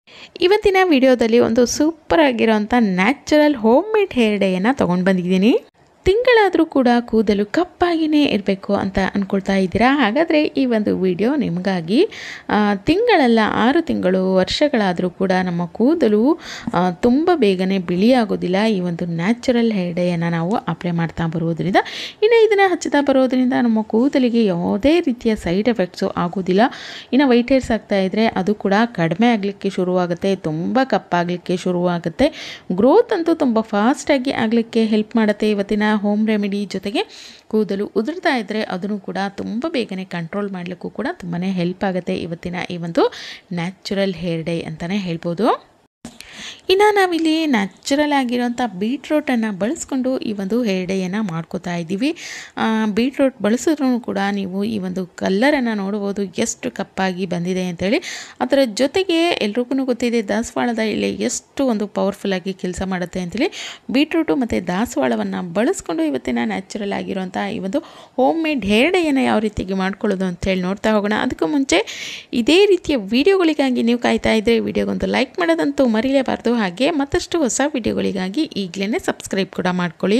ಇವತ್ತಿನ ವಿಡಿಯೋದಲ್ಲಿ ಒಂದು ಸೂಪರ್ ಆಗಿರೋಂಥ ನ್ಯಾಚುರಲ್ ಹೋಮ್ ಮೇಡ್ ಹೇರ್ ಡೇಯನ್ನು ತೊಗೊಂಡು ಬಂದಿದ್ದೀನಿ ತಿಂಗಳಾದರೂ ಕೂಡ ಕೂದಲು ಕಪ್ಪಾಗಿಯೇ ಇರಬೇಕು ಅಂತ ಅಂದ್ಕೊಳ್ತಾ ಇದ್ದೀರಾ ಹಾಗಾದರೆ ಈ ಒಂದು ವಿಡಿಯೋ ನಿಮಗಾಗಿ ಆ, ತಿಂಗಳಲ್ಲ ಆರು ತಿಂಗಳು ವರ್ಷಗಳಾದರೂ ಕೂಡ ನಮ್ಮ ಕೂದಲು ಆ, ತುಂಬ ಬೇಗನೆ ಬಿಳಿಯಾಗೋದಿಲ್ಲ ಈ ಒಂದು ನ್ಯಾಚುರಲ್ ಹೇರ್ ಡೇಯನ್ನು ನಾವು ಅಪ್ಲೈ ಮಾಡ್ತಾ ಬರೋದ್ರಿಂದ ಇನ್ನು ಇದನ್ನು ಹಚ್ಚುತ್ತಾ ಬರೋದ್ರಿಂದ ನಮ್ಮ ಕೂದಲಿಗೆ ಯಾವುದೇ ರೀತಿಯ ಸೈಡ್ ಎಫೆಕ್ಟ್ಸು ಆಗೋದಿಲ್ಲ ಇನ್ನು ವೈಟ್ ಹೇರ್ಸ್ ಆಗ್ತಾ ಇದ್ದರೆ ಅದು ಕೂಡ ಕಡಿಮೆ ಆಗಲಿಕ್ಕೆ ಶುರುವಾಗುತ್ತೆ ತುಂಬ ಕಪ್ಪಾಗಲಿಕ್ಕೆ ಶುರುವಾಗುತ್ತೆ ಗ್ರೋತ್ ಅಂತೂ ತುಂಬ ಫಾಸ್ಟಾಗಿ ಆಗಲಿಕ್ಕೆ ಹೆಲ್ಪ್ ಮಾಡುತ್ತೆ ಇವತ್ತಿನ ಹೋಮ್ ರೆಮಿಡಿ ಜೊತೆಗೆ ಕೂದಲು ಉದುರ್ತಾ ಇದ್ದರೆ ಅದನ್ನು ಕೂಡ ತುಂಬ ಬೇಗನೆ ಕಂಟ್ರೋಲ್ ಮಾಡಲಿಕ್ಕೂ ಕೂಡ ತುಂಬಾ ಹೆಲ್ಪ್ ಆಗುತ್ತೆ ಇವತ್ತಿನ ಈ ಒಂದು ನ್ಯಾಚುರಲ್ ಹೇರ್ ಡೇ ಅಂತಲೇ ಹೇಳ್ಬೋದು ಇನ್ನು ನಾವಿಲ್ಲಿ ನ್ಯಾಚುರಲ್ ಆಗಿರೋಂಥ ಬೀಟ್ರೋಟನ್ನು ಬಳಸ್ಕೊಂಡು ಈ ಒಂದು ಹೇರ್ ಡೇಯನ್ನು ಮಾಡ್ಕೋತಾ ಇದ್ದೀವಿ ಬೀಟ್ರೋಟ್ ಬಳಸಿದ್ರೂ ಕೂಡ ನೀವು ಈ ಒಂದು ಕಲ್ಲರನ್ನು ನೋಡ್ಬೋದು ಎಷ್ಟು ಕಪ್ಪಾಗಿ ಬಂದಿದೆ ಅಂತೇಳಿ ಅದರ ಜೊತೆಗೆ ಎಲ್ರಿಗೂ ಗೊತ್ತಿದೆ ದಾಸವಾಳದ ಎಲೆ ಎಷ್ಟು ಒಂದು ಪವರ್ಫುಲ್ಲಾಗಿ ಕೆಲಸ ಮಾಡುತ್ತೆ ಅಂತೇಳಿ ಬೀಟ್ರೂಟು ಮತ್ತು ದಾಸವಾಳವನ್ನು ಬಳಸ್ಕೊಂಡು ಇವತ್ತಿನ ನ್ಯಾಚುರಲ್ ಆಗಿರುವಂಥ ಈ ಒಂದು ಹೋಮ್ ಮೇಡ್ ಹೇರ್ ಡೇಯನ್ನು ಯಾವ ರೀತಿಯಾಗಿ ಮಾಡ್ಕೊಳ್ಳೋದು ಅಂತೇಳಿ ನೋಡ್ತಾ ಹೋಗೋಣ ಅದಕ್ಕೂ ಮುಂಚೆ ಇದೇ ರೀತಿಯ ವಿಡಿಯೋಗಳಿಗಾಗಿ ನೀವು ಕಾಯ್ತಾ ಇದ್ದರೆ ವಿಡಿಯೋಗೊಂದು ಲೈಕ್ ಮಾಡೋದಂತೂ ಮರೀಲೇಬಾರ್ದು ಹಾಗೆ ಮತ್ತಷ್ಟು ಹೊಸ ವಿಡಿಯೋಗಳಿಗಾಗಿ ಈಗಲೇ ಸಬ್ಸ್ಕ್ರೈಬ್ ಕೂಡ ಮಾಡ್ಕೊಳ್ಳಿ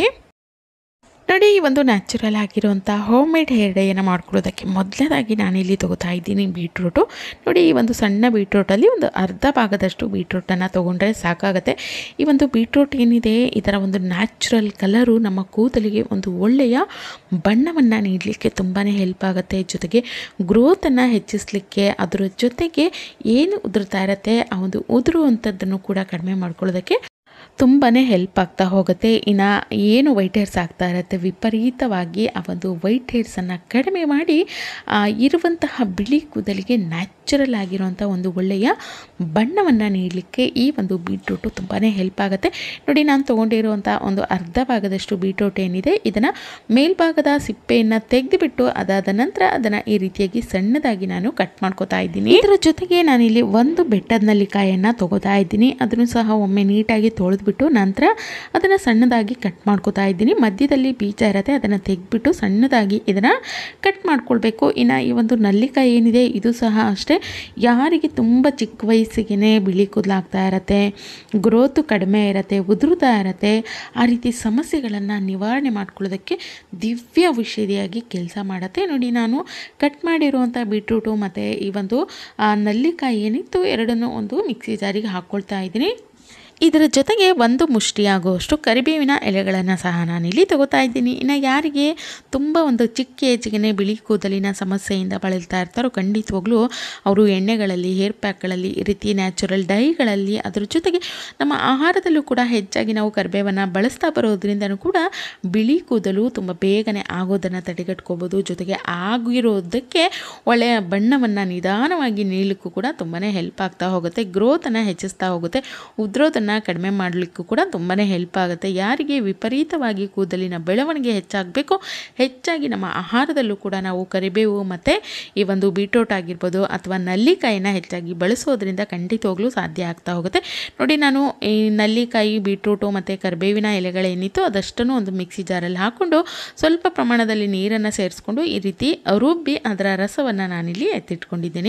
ನೋಡಿ ಈ ಒಂದು ನ್ಯಾಚುರಲ್ ಆಗಿರುವಂಥ ಹೋಮ್ ಮೇಡ್ ಹೇರ್ ಡೇಯನ್ನು ಮಾಡ್ಕೊಳ್ಳೋದಕ್ಕೆ ಮೊದಲನೇದಾಗಿ ನಾನಿಲ್ಲಿ ತೊಗೋತಾ ಇದ್ದೀನಿ ಬೀಟ್ರೂಟು ನೋಡಿ ಈ ಒಂದು ಸಣ್ಣ ಬೀಟ್ರೂಟಲ್ಲಿ ಒಂದು ಅರ್ಧ ಭಾಗದಷ್ಟು ಬೀಟ್ರೂಟನ್ನು ತೊಗೊಂಡ್ರೆ ಸಾಕಾಗುತ್ತೆ ಈ ಒಂದು ಬೀಟ್ರೂಟ್ ಏನಿದೆ ಇದರ ಒಂದು ನ್ಯಾಚುರಲ್ ಕಲರು ನಮ್ಮ ಕೂದಲಿಗೆ ಒಂದು ಒಳ್ಳೆಯ ಬಣ್ಣವನ್ನು ನೀಡಲಿಕ್ಕೆ ತುಂಬಾ ಹೆಲ್ಪ್ ಆಗುತ್ತೆ ಜೊತೆಗೆ ಗ್ರೋತನ್ನು ಹೆಚ್ಚಿಸಲಿಕ್ಕೆ ಅದರ ಜೊತೆಗೆ ಏನು ಉದುರ್ತಾ ಇರುತ್ತೆ ಆ ಒಂದು ಉದುರುವಂಥದ್ದನ್ನು ಕೂಡ ಕಡಿಮೆ ಮಾಡ್ಕೊಳ್ಳೋದಕ್ಕೆ ತುಂಬಾ ಹೆಲ್ಪ್ ಆಗ್ತಾ ಹೋಗುತ್ತೆ ಇನ್ನು ಏನು ವೈಟ್ ಹೇರ್ಸ್ ಆಗ್ತಾ ಇರುತ್ತೆ ವಿಪರೀತವಾಗಿ ಆ ಒಂದು ವೈಟ್ ಹೇರ್ಸನ್ನು ಕಡಿಮೆ ಮಾಡಿ ಆ, ಇರುವಂತಹ ಬಿಳಿ ಕೂದಲಿಗೆ ನ್ಯಾಚುರಲ್ ಆಗಿರುವಂಥ ಒಂದು ಒಳ್ಳೆಯ ಬಣ್ಣವನ್ನು ನೀಡಲಿಕ್ಕೆ ಈ ಒಂದು ಬೀಟ್ರೂಟು ತುಂಬಾ ಹೆಲ್ಪ್ ಆಗುತ್ತೆ ನೋಡಿ ನಾನು ತೊಗೊಂಡಿರುವಂಥ ಒಂದು ಅರ್ಧ ಭಾಗದಷ್ಟು ಬೀಟ್ರೂಟ್ ಏನಿದೆ ಇದನ್ನು ಮೇಲ್ಭಾಗದ ಸಿಪ್ಪೆಯನ್ನು ತೆಗೆದುಬಿಟ್ಟು ಅದಾದ ನಂತರ ಅದನ್ನು ಈ ರೀತಿಯಾಗಿ ಸಣ್ಣದಾಗಿ ನಾನು ಕಟ್ ಮಾಡ್ಕೋತಾ ಇದ್ದೀನಿ ಇದರ ಜೊತೆಗೆ ನಾನಿಲ್ಲಿ ಒಂದು ಬೆಟ್ಟದ ನಲ್ಲಿಕಾಯನ್ನು ತಗೋತಾ ಇದ್ದೀನಿ ಅದನ್ನು ಸಹ ಒಮ್ಮೆ ನೀಟಾಗಿ ತೊಳೆದ್ಬಿಟ್ಟು ನಂತರ ಅದನ್ನು ಸಣ್ಣದಾಗಿ ಕಟ್ ಮಾಡ್ಕೋತಾ ಇದ್ದೀನಿ ಮಧ್ಯದಲ್ಲಿ ಬೀಜ ಇರುತ್ತೆ ಅದನ್ನು ತೆಗೆದ್ಬಿಟ್ಟು ಸಣ್ಣದಾಗಿ ಇದನ್ನು ಕಟ್ ಮಾಡ್ಕೊಳ್ಬೇಕು ಇನ್ನು ಈ ಒಂದು ನಲ್ಲಿಕಾಯಿ ಏನಿದೆ ಇದು ಸಹ ಅಷ್ಟೇ ಯಾರಿಗೆ ತುಂಬ ಚಿಕ್ಕ ವಯಸ್ಸಿಗೆ ಬಿಳಿ ಕೂದಲಾಗ್ತಾ ಇರತ್ತೆ ಗ್ರೋತು ಕಡಿಮೆ ಇರುತ್ತೆ ಉದುರುತ್ತಾ ಇರತ್ತೆ ಆ ರೀತಿ ಸಮಸ್ಯೆಗಳನ್ನು ನಿವಾರಣೆ ಮಾಡ್ಕೊಳ್ಳೋದಕ್ಕೆ ದಿವ್ಯ ಔಷಧಿಯಾಗಿ ಕೆಲಸ ಮಾಡುತ್ತೆ ನೋಡಿ ನಾನು ಕಟ್ ಮಾಡಿರುವಂಥ ಬೀಟ್ರೂಟು ಮತ್ತು ಈ ಒಂದು ಆ, ನಲ್ಲಿಕಾಯಿ ಏನಿತ್ತು ಎರಡನ್ನೂ ಒಂದು ಮಿಕ್ಸಿ ಜಾರಿಗೆ ಹಾಕ್ಕೊಳ್ತಾ ಇದ್ದೀನಿ ಇದರ ಜೊತೆಗೆ ಒಂದು ಮುಷ್ಟಿಯಾಗುವಷ್ಟು ಕರಿಬೇವಿನ ಎಲೆಗಳನ್ನು ಸಹ ನಾನಿಲ್ಲಿ ತಗೋತಾ ಇದ್ದೀನಿ ಇನ್ನು ಯಾರಿಗೆ ತುಂಬ ಒಂದು ಚಿಕ್ಕ ಏಜಿಗೆ ಬಿಳಿ ಕೂದಲಿನ ಸಮಸ್ಯೆಯಿಂದ ಬಳಲ್ತಾ ಇರ್ತಾರೋ ಖಂಡಿತವಾಗ್ಲೂ ಅವರು ಎಣ್ಣೆಗಳಲ್ಲಿ ಹೇರ್ ಪ್ಯಾಕ್ಗಳಲ್ಲಿ ಈ ರೀತಿ ನ್ಯಾಚುರಲ್ ಡೈಗಳಲ್ಲಿ ಅದ್ರ ಜೊತೆಗೆ ನಮ್ಮ ಆಹಾರದಲ್ಲೂ ಕೂಡ ಹೆಚ್ಚಾಗಿ ನಾವು ಕರಿಬೇವನ್ನು ಬಳಸ್ತಾ ಬರೋದ್ರಿಂದನೂ ಕೂಡ ಬಿಳಿ ಕೂದಲು ತುಂಬ ಬೇಗನೆ ಆಗೋದನ್ನು ತಡೆಗಟ್ಕೋಬೋದು ಜೊತೆಗೆ ಆಗಿರೋದಕ್ಕೆ ಒಳ್ಳೆಯ ಬಣ್ಣವನ್ನು ನಿಧಾನವಾಗಿ ನೀಡಲಿಕ್ಕೂ ಕೂಡ ತುಂಬಾ ಹೆಲ್ಪ್ ಆಗ್ತಾ ಹೋಗುತ್ತೆ ಗ್ರೋತನ್ನು ಹೆಚ್ಚಿಸ್ತಾ ಹೋಗುತ್ತೆ ಉದ್ರೋದನ್ನು ಕಡಿಮೆ ಮಾಡಲಿಕ್ಕೂ ಕೂಡ ತುಂಬಾ ಹೆಲ್ಪ್ ಆಗುತ್ತೆ ಯಾರಿಗೆ ವಿಪರೀತವಾಗಿ ಕೂದಲಿನ ಬೆಳವಣಿಗೆ ಹೆಚ್ಚಾಗಬೇಕು ಹೆಚ್ಚಾಗಿ ನಮ್ಮ ಆಹಾರದಲ್ಲೂ ಕೂಡ ನಾವು ಕರಿಬೇವು ಮತ್ತು ಈ ಒಂದು ಬೀಟ್ರೋಟ್ ಆಗಿರ್ಬೋದು ಅಥವಾ ನಲ್ಲಿಕಾಯಿನ ಹೆಚ್ಚಾಗಿ ಬಳಸೋದ್ರಿಂದ ಖಂಡಿತವಾಗ್ಲೂ ಸಾಧ್ಯ ಆಗ್ತಾ ಹೋಗುತ್ತೆ ನೋಡಿ ನಾನು ಈ ನಲ್ಲಿಕಾಯಿ ಬೀಟ್ರೂಟು ಮತ್ತು ಕರಿಬೇವಿನ ಎಲೆಗಳೇನಿತ್ತು ಅದಷ್ಟನ್ನು ಒಂದು ಮಿಕ್ಸಿ ಜಾರಲ್ಲಿ ಹಾಕ್ಕೊಂಡು ಸ್ವಲ್ಪ ಪ್ರಮಾಣದಲ್ಲಿ ನೀರನ್ನು ಸೇರಿಸ್ಕೊಂಡು ಈ ರೀತಿ ರುಬ್ಬಿ ಅದರ ರಸವನ್ನು ನಾನಿಲ್ಲಿ ಎತ್ತಿಟ್ಕೊಂಡಿದ್ದೀನಿ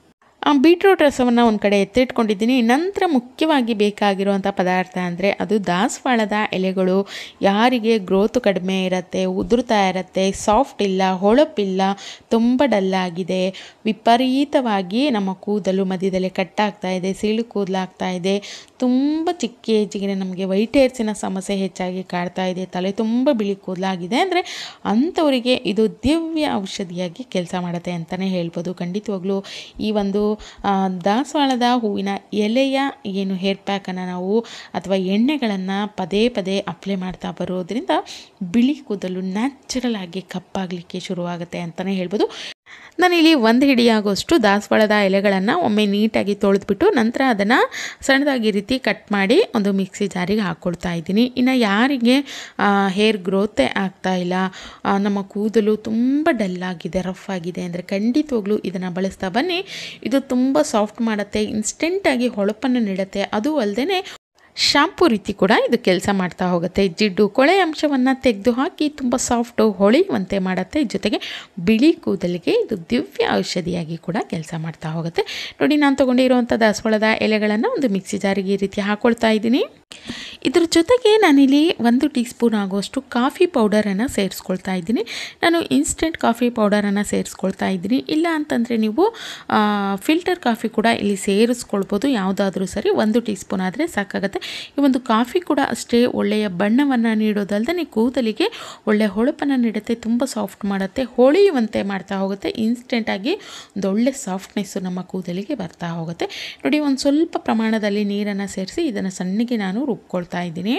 ಆ ಬೀಟ್ರೂಟ್ ರಸವನ್ನು ಒಂದು ಕಡೆ ಎತ್ತಿಟ್ಕೊಂಡಿದ್ದೀನಿ ನಂತರ ಮುಖ್ಯವಾಗಿ ಬೇಕಾಗಿರುವಂಥ ಪದಾರ್ಥ ಅಂದರೆ ಅದು ದಾಸವಾಳದ ಎಲೆಗಳು ಯಾರಿಗೆ ಗ್ರೋತು ಕಡಿಮೆ ಇರುತ್ತೆ ಉದುರ್ತಾ ಇರುತ್ತೆ ಸಾಫ್ಟ್ ಇಲ್ಲ ಹೊಳಪಿಲ್ಲ ತುಂಬ ಡಲ್ಲಾಗಿದೆ ವಿಪರೀತವಾಗಿ ನಮ್ಮ ಕೂದಲು ಮಧ್ಯದಲ್ಲಿ ಕಟ್ಟಾಗ್ತಾ ಇದೆ ಸೀಳು ಕೂದಲಾಗ್ತಾ ಇದೆ ತುಂಬ ಚಿಕ್ಕ ಏಜಿಗೆ ನಮಗೆ ವೈಟ್ ಹೇರ್ಸಿನ ಸಮಸ್ಯೆ ಹೆಚ್ಚಾಗಿ ಕಾಡ್ತಾ ಇದೆ ತಲೆ ತುಂಬ ಬಿಳಿ ಕೂದಲಾಗಿದೆ ಅಂದರೆ ಅಂಥವರಿಗೆ ಇದು ದಿವ್ಯ ಔಷಧಿಯಾಗಿ ಕೆಲಸ ಮಾಡುತ್ತೆ ಅಂತಲೇ ಹೇಳ್ಬೋದು ಖಂಡಿತವಾಗ್ಲೂ ಈ ಒಂದು ಆ, ದಾಸವಾಳದ ಹೂವಿನ ಎಲೆಯ ಏನು ಹೇರ್ ಪ್ಯಾಕನ್ನು ನಾವು ಅಥವಾ ಎಣ್ಣೆಗಳನ್ನು ಪದೇ ಪದೇ ಅಪ್ಲೈ ಮಾಡ್ತಾ ಬರೋದ್ರಿಂದ ಬಿಳಿ ಕೂದಲು ನ್ಯಾಚುರಲ್ ಆಗಿ ಕಪ್ಪಾಗಲಿಕ್ಕೆ ಶುರುವಾಗುತ್ತೆ ಅಂತಲೇ ಹೇಳ್ಬೋದು ನಾನಿಲ್ಲಿ ಒಂದು ಹಿಡಿಯಾಗೋಷ್ಟು ದಾಸವಾಳದ ಎಲೆಗಳನ್ನು ಒಮ್ಮೆ ನೀಟಾಗಿ ತೊಳೆದ್ಬಿಟ್ಟು ನಂತರ ಅದನ್ನು ಸಣ್ಣದಾಗಿ ಈ ರೀತಿ ಕಟ್ ಮಾಡಿ ಒಂದು ಮಿಕ್ಸಿ ಜಾರಿಗೆ ಹಾಕ್ಕೊಳ್ತಾ ಇದ್ದೀನಿ ಇನ್ನು ಯಾರಿಗೆ ಹೇರ್ ಗ್ರೋತೇ ಆಗ್ತಾ ಇಲ್ಲ ಆ, ನಮ್ಮ ಕೂದಲು ತುಂಬ ಡಲ್ಲಾಗಿದೆ ರಫ್ ಆಗಿದೆ ಅಂದರೆ ಖಂಡಿತವಾಗ್ಲೂ ಇದನ್ನು ಬಳಸ್ತಾ ಬನ್ನಿ ಇದು ತುಂಬ ಸಾಫ್ಟ್ ಮಾಡುತ್ತೆ ಇನ್ಸ್ಟೆಂಟಾಗಿ ಹೊಳಪನ್ನು ನೀಡುತ್ತೆ ಅದು ಅಲ್ಲದೆ ಶಾಂಪೂ ರೀತಿ ಕೂಡ ಇದು ಕೆಲಸ ಮಾಡ್ತಾ ಹೋಗುತ್ತೆ ಜಿಡ್ಡು ಕೊಳೆ ಅಂಶವನ್ನು ತೆಗೆದು ಹಾಕಿ ತುಂಬ ಸಾಫ್ಟು ಹೊಳೆಯುವಂತೆ ಮಾಡುತ್ತೆ ಜೊತೆಗೆ ಬಿಳಿ ಕೂದಲಿಗೆ ಇದು ದಿವ್ಯ ಔಷಧಿಯಾಗಿ ಕೂಡ ಕೆಲಸ ಮಾಡ್ತಾ ಹೋಗುತ್ತೆ ನೋಡಿ ನಾನು ತೊಗೊಂಡಿರುವಂಥ ದಾಸವಾಳದ ಎಲೆಗಳನ್ನು ಒಂದು ಮಿಕ್ಸಿ ಜಾರಿಗೆ ಈ ರೀತಿ ಹಾಕ್ಕೊಳ್ತಾ ಇದ್ದೀನಿ ಇದ್ರ ಜೊತೆಗೆ ನಾನಿಲ್ಲಿ ಒಂದು ಟೀ ಸ್ಪೂನ್ ಆಗುವಷ್ಟು ಕಾಫಿ ಪೌಡರನ್ನು ಸೇರಿಸ್ಕೊಳ್ತಾ ಇದ್ದೀನಿ ನಾನು ಇನ್ಸ್ಟೆಂಟ್ ಕಾಫಿ ಪೌಡರನ್ನು ಸೇರಿಸ್ಕೊಳ್ತಾ ಇದ್ದೀನಿ ಇಲ್ಲ ಅಂತಂದರೆ ನೀವು ಫಿಲ್ಟರ್ ಕಾಫಿ ಕೂಡ ಇಲ್ಲಿ ಸೇರಿಸ್ಕೊಳ್ಬೋದು ಯಾವುದಾದ್ರೂ ಸರಿ ಒಂದು ಟೀ ಸ್ಪೂನ್ ಆದರೆ ಸಾಕಾಗುತ್ತೆ ಈ ಒಂದು ಕಾಫಿ ಕೂಡ ಅಷ್ಟೇ ಒಳ್ಳೆಯ ಬಣ್ಣವನ್ನು ನೀಡೋದಲ್ಲದೆ ಕೂದಲಿಗೆ ಒಳ್ಳೆಯ ಹೊಳಪನ್ನು ನೀಡುತ್ತೆ ತುಂಬ ಸಾಫ್ಟ್ ಮಾಡುತ್ತೆ ಹೊಳೆಯುವಂತೆ ಮಾಡ್ತಾ ಹೋಗುತ್ತೆ ಇನ್ಸ್ಟೆಂಟಾಗಿ ಒಂದು ಒಳ್ಳೆ ಸಾಫ್ಟ್ನೆಸ್ಸು ನಮ್ಮ ಕೂದಲಿಗೆ ಬರ್ತಾ ಹೋಗುತ್ತೆ ನೋಡಿ ಒಂದು ಸ್ವಲ್ಪ ಪ್ರಮಾಣದಲ್ಲಿ ನೀರನ್ನು ಸೇರಿಸಿ ಇದನ್ನು ಸಣ್ಣಗೆ ನಾನು ರುಬ್ಕೊಳ್ತಾ ಇದ್ದೀನಿ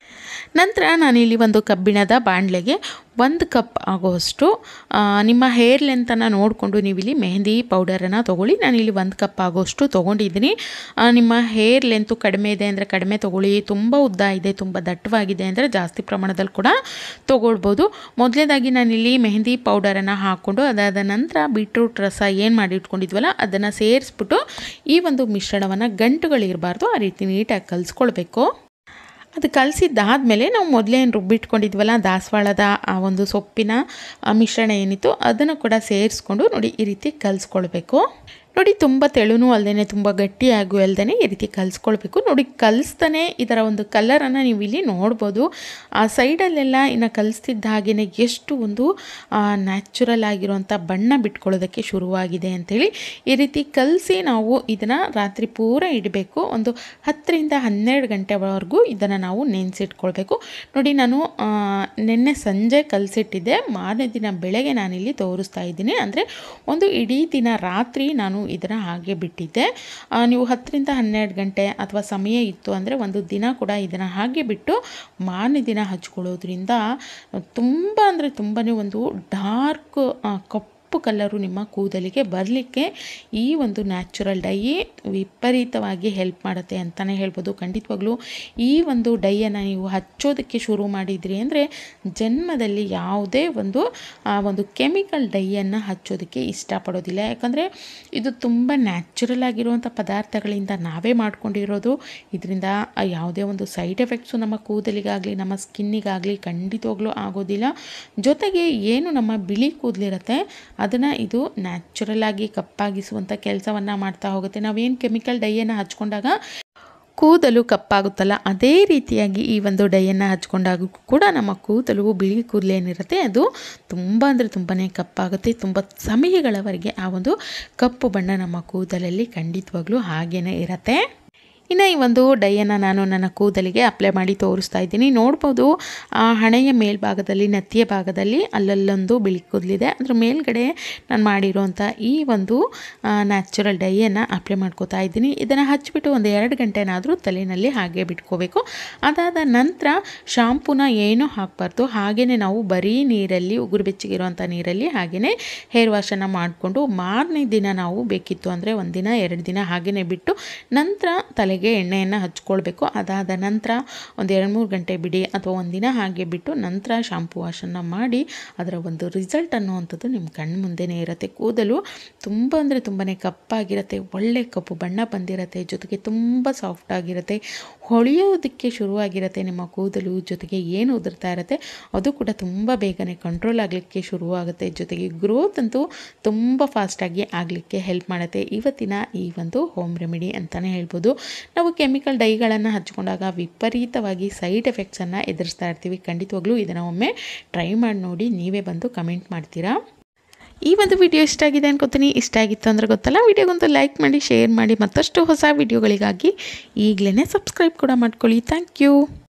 ನಂತರ ನಾನಿಲ್ಲಿ ಒಂದು ಕಬ್ಬಿಣದ ಬಾಣಲೆಗೆ ಒಂದು ಕಪ್ ಆಗುವಷ್ಟು ಆ, ನಿಮ್ಮ ಹೇರ್ ಲೆಂತನ್ನು ನೋಡಿಕೊಂಡು ನೀವಿಲ್ಲಿ ಮೆಹಂದಿ ಪೌಡರನ್ನು ತೊಗೊಳ್ಳಿ ನಾನಿಲ್ಲಿ ಒಂದು ಕಪ್ ಆಗುವಷ್ಟು ತೊಗೊಂಡಿದ್ದೀನಿ ಆ, ನಿಮ್ಮ ಹೇರ್ ಲೆಂತು ಕಡಿಮೆ ಇದೆ ಅಂದರೆ ಕಡಿಮೆ ತೊಗೊಳ್ಳಿ ತುಂಬ ಉದ್ದ ಇದೆ ತುಂಬ ದಟ್ಟವಾಗಿದೆ ಅಂದರೆ ಜಾಸ್ತಿ ಪ್ರಮಾಣದಲ್ಲಿ ಕೂಡ ತೊಗೊಳ್ಬೋದು ಮೊದಲನೇದಾಗಿ ನಾನಿಲ್ಲಿ ಮೆಹಂದಿ ಪೌಡರನ್ನು ಹಾಕ್ಕೊಂಡು ಅದಾದ ನಂತರ ಬೀಟ್ರೂಟ್ ರಸ ಏನು ಮಾಡಿ ಇಟ್ಕೊಂಡಿದ್ವಲ್ಲ ಅದನ್ನು ಸೇರಿಸ್ಬಿಟ್ಟು ಈ ಒಂದು ಮಿಶ್ರಣವನ್ನು ಗಂಟುಗಳಿರಬಾರ್ದು ಆ ರೀತಿ ನೀಟಾಗಿ ಕಲಿಸ್ಕೊಳ್ಬೇಕು ಅದು ಕಲಸಿದ್ದಾದಮೇಲೆ ನಾವು ಮೊದಲೇ ಏನು ರುಬ್ಬಿಟ್ಕೊಂಡಿದ್ವಲ್ಲ ದಾಸವಾಳದ ಆ ಒಂದು ಸೊಪ್ಪಿನ ಆ ಮಿಶ್ರಣ ಏನಿತ್ತು ಅದನ್ನು ಕೂಡ ಸೇರಿಸ್ಕೊಂಡು ನೋಡಿ ಈ ರೀತಿ ಕಲಿಸ್ಕೊಳ್ಬೇಕು ನೋಡಿ ತುಂಬ ತೆಳುನೂ ಅಲ್ಲದೆ ತುಂಬ ಗಟ್ಟಿಯಾಗೂ ಅಲ್ಲದೆ ಈ ರೀತಿ ಕಲಿಸ್ಕೊಳ್ಬೇಕು ನೋಡಿ ಕಲಿಸ್ತಾನೆ ಇದರ ಒಂದು ಕಲರನ್ನು ನೀವು ಇಲ್ಲಿ ನೋಡ್ಬೋದು ಆ ಸೈಡಲ್ಲೆಲ್ಲ ಇನ್ನು ಕಲಿಸ್ತಿದ್ದ ಹಾಗೆಯೇ ಎಷ್ಟು ಒಂದು ನ್ಯಾಚುರಲ್ ಆಗಿರುವಂಥ ಬಣ್ಣ ಬಿಟ್ಕೊಳ್ಳೋದಕ್ಕೆ ಶುರುವಾಗಿದೆ ಅಂಥೇಳಿ ಈ ರೀತಿ ಕಲಸಿ ನಾವು ಇದನ್ನು ರಾತ್ರಿ ಪೂರ ಇಡಬೇಕು ಒಂದು ಹತ್ತರಿಂದ ಹನ್ನೆರಡು ಗಂಟೆವರೆಗೂ ಇದನ್ನು ನಾವು ನೆನೆಸಿಟ್ಕೊಳ್ಬೇಕು ನೋಡಿ ನಾನು ಆ, ನಿನ್ನೆ ಸಂಜೆ ಕಲಸಿಟ್ಟಿದ್ದೆ ಮಾರನೇ ದಿನ ಬೆಳಗ್ಗೆ ನಾನಿಲ್ಲಿ ತೋರಿಸ್ತಾ ಇದ್ದೀನಿ ಅಂದರೆ ಒಂದು ಇಡೀ ದಿನ ರಾತ್ರಿ ನಾನು ಇದನ್ನು ಹಾಗೆ ಬಿಟ್ಟಿದ್ದೆ ಆ, ನೀವು ಹತ್ತರಿಂದ ಹನ್ನೆರಡು ಗಂಟೆ ಅಥವಾ ಸಮಯ ಇತ್ತು ಅಂದರೆ ಒಂದು ದಿನ ಕೂಡ ಇದನ್ನು ಹಾಗೆ ಬಿಟ್ಟು ಮಾರನೇ ದಿನ ಹಚ್ಕೊಳ್ಳೋದ್ರಿಂದ ತುಂಬ ಅಂದರೆ ತುಂಬಾ ಒಂದು ಡಾರ್ಕ್ ಕಪ್ಪು ಕಲರು ನಿಮ್ಮ ಕೂದಲಿಗೆ ಬರಲಿಕ್ಕೆ ಈ ಒಂದು ನ್ಯಾಚುರಲ್ ಡೈ ವಿಪರೀತವಾಗಿ ಹೆಲ್ಪ್ ಮಾಡುತ್ತೆ ಅಂತಲೇ ಹೇಳ್ಬೋದು ಖಂಡಿತವಾಗ್ಲೂ ಈ ಒಂದು ಡೈಯನ್ನು ನೀವು ಹಚ್ಚೋದಕ್ಕೆ ಶುರು ಮಾಡಿದ್ರಿ ಅಂದರೆ ಜನ್ಮದಲ್ಲಿ ಯಾವುದೇ ಒಂದು ಆ ಒಂದು ಕೆಮಿಕಲ್ ಡೈಯನ್ನು ಹಚ್ಚೋದಕ್ಕೆ ಇಷ್ಟಪಡೋದಿಲ್ಲ ಯಾಕಂದರೆ ಇದು ತುಂಬ ನ್ಯಾಚುರಲ್ ಆಗಿರುವಂಥ ಪದಾರ್ಥಗಳಿಂದ ನಾವೇ ಮಾಡ್ಕೊಂಡಿರೋದು ಇದರಿಂದ ಯಾವುದೇ ಒಂದು ಸೈಡ್ ಎಫೆಕ್ಟ್ಸು ನಮ್ಮ ಕೂದಲಿಗಾಗಲಿ ನಮ್ಮ ಸ್ಕಿನ್ನಿಗಾಗಲಿ ಖಂಡಿತವಾಗ್ಲೂ ಆಗೋದಿಲ್ಲ ಜೊತೆಗೆ ಏನು ನಮ್ಮ ಬಿಳಿ ಕೂದಲಿರುತ್ತೆ ಅದನ್ನು ಇದು ನ್ಯಾಚುರಲ್ ಆಗಿ ಕಪ್ಪಾಗಿಸುವಂಥ ಕೆಲಸವನ್ನು ಮಾಡ್ತಾ ಹೋಗುತ್ತೆ ನಾವೇನು ಕೆಮಿಕಲ್ ಡೈಯನ್ನು ಹಚ್ಕೊಂಡಾಗ ಕೂದಲು ಕಪ್ಪಾಗುತ್ತಲ್ಲ ಅದೇ ರೀತಿಯಾಗಿ ಈ ಒಂದು ಡೈಯನ್ನು ಹಚ್ಕೊಂಡಾಗ ಕೂಡ ನಮ್ಮ ಕೂದಲು ಬಿಳಿ ಕೂದಲು ಏನಿರುತ್ತೆ ಅದು ತುಂಬ ಅಂದರೆ ತುಂಬಾ ಕಪ್ಪಾಗುತ್ತೆ ತುಂಬ ಸಮಯಗಳವರೆಗೆ ಆ ಒಂದು ಕಪ್ಪು ಬಣ್ಣ ನಮ್ಮ ಕೂದಲಲ್ಲಿ ಖಂಡಿತವಾಗ್ಲೂ ಹಾಗೇ ಇರುತ್ತೆ ಇನ್ನು ಈ ಒಂದು ಡೈಯನ್ನು ನಾನು ನನ್ನ ಕೂದಲಿಗೆ ಅಪ್ಲೈ ಮಾಡಿ ತೋರಿಸ್ತಾ ಇದ್ದೀನಿ ನೋಡ್ಬೋದು ಆ ಹಣೆಯ ಮೇಲ್ಭಾಗದಲ್ಲಿ ನೆತ್ತಿಯ ಭಾಗದಲ್ಲಿ ಅಲ್ಲಲ್ಲೊಂದು ಬಿಳಿ ಕೂದಲಿದೆ ಅದ್ರ ಮೇಲ್ಗಡೆ ನಾನು ಮಾಡಿರುವಂಥ ಈ ಒಂದು ನ್ಯಾಚುರಲ್ ಡೈಯನ್ನು ಅಪ್ಲೈ ಮಾಡ್ಕೋತಾ ಇದ್ದೀನಿ ಇದನ್ನು ಹಚ್ಬಿಟ್ಟು ಒಂದು ಎರಡು ಗಂಟೆನಾದರೂ ತಲೆಯಲ್ಲಿ ಹಾಗೆ ಬಿಟ್ಕೋಬೇಕು ಅದಾದ ನಂತರ ಶಾಂಪೂನ ಏನೂ ಹಾಕಬಾರ್ದು ಹಾಗೆಯೇ ನಾವು ಬರೀ ನೀರಲ್ಲಿ ಉಗುರು ಬೆಚ್ಚಗಿರುವಂಥ ನೀರಲ್ಲಿ ಹಾಗೆಯೇ ಹೇರ್ ವಾಶನ್ನು ಮಾಡಿಕೊಂಡು ಮಾರನೇ ದಿನ ನಾವು ಬೇಕಿತ್ತು ಅಂದರೆ ಒಂದಿನ ಎರಡು ದಿನ ಹಾಗೆಯೇ ಬಿಟ್ಟು ನಂತರ ತಲೆಗೆ ಎಣ್ಣೆಯನ್ನು ಹಚ್ಕೊಳ್ಬೇಕು ಅದಾದ ನಂತರ ಒಂದು ಎರಡು ಮೂರು ಗಂಟೆ ಬಿಡಿ ಅಥವಾ ಒಂದಿನ ಹಾಗೆ ಬಿಟ್ಟು ನಂತರ ಶಾಂಪೂ ವಾಶನ್ನು ಮಾಡಿ ಅದರ ಒಂದು ರಿಸಲ್ಟ್ ಅನ್ನುವಂಥದ್ದು ನಿಮ್ಮ ಕಣ್ಣು ಮುಂದೆನೇ ಇರುತ್ತೆ ಕೂದಲು ತುಂಬ ಅಂದರೆ ತುಂಬಾ ಕಪ್ಪಾಗಿರುತ್ತೆ ಒಳ್ಳೆ ಕಪ್ಪು ಬಣ್ಣ ಬಂದಿರುತ್ತೆ ಜೊತೆಗೆ ತುಂಬ ಸಾಫ್ಟ್ ಆಗಿರುತ್ತೆ ಹೊಳೆಯೋದಕ್ಕೆ ಶುರುವಾಗಿರುತ್ತೆ ನಿಮ್ಮ ಕೂದಲು ಜೊತೆಗೆ ಏನು ಉದುರ್ತಾ ಇರುತ್ತೆ ಅದು ಕೂಡ ತುಂಬ ಬೇಗನೆ ಕಂಟ್ರೋಲ್ ಆಗಲಿಕ್ಕೆ ಶುರುವಾಗುತ್ತೆ ಜೊತೆಗೆ ಗ್ರೋತ್ ಅಂತೂ ತುಂಬ ಫಾಸ್ಟಾಗಿ ಆಗಲಿಕ್ಕೆ ಹೆಲ್ಪ್ ಮಾಡುತ್ತೆ ಇವತ್ತಿನ ಈ ಒಂದು ಹೋಮ್ ರೆಮಿಡಿ ಅಂತಲೇ ಹೇಳ್ಬೋದು ನಾವು ಕೆಮಿಕಲ್ ಡೈಗಳನ್ನು ಹಚ್ಕೊಂಡಾಗ ವಿಪರೀತವಾಗಿ ಸೈಡ್ ಎಫೆಕ್ಟ್ಸನ್ನು ಎದುರಿಸ್ತಾ ಇರ್ತೀವಿ ಖಂಡಿತವಾಗ್ಲೂ ಇದನ್ನು ಒಮ್ಮೆ ಟ್ರೈ ಮಾಡಿ ನೋಡಿ ನೀವೇ ಬಂದು ಕಮೆಂಟ್ ಮಾಡ್ತೀರಾ ಈ ಒಂದು ವಿಡಿಯೋ ಇಷ್ಟ ಆಗಿದೆ ಅನ್ಕೋತೀನಿ ಇಷ್ಟ ಆಗಿತ್ತು ಅಂದರೆ ಗೊತ್ತಲ್ಲ ವಿಡಿಯೋಗೊಂದು ಲೈಕ್ ಮಾಡಿ ಶೇರ್ ಮಾಡಿ ಮತ್ತಷ್ಟು ಹೊಸ ವಿಡಿಯೋಗಳಿಗಾಗಿ ಈಗಲೇ ಸಬ್ಸ್ಕ್ರೈಬ್ ಕೂಡ ಮಾಡ್ಕೊಳ್ಳಿ ಥ್ಯಾಂಕ್ ಯು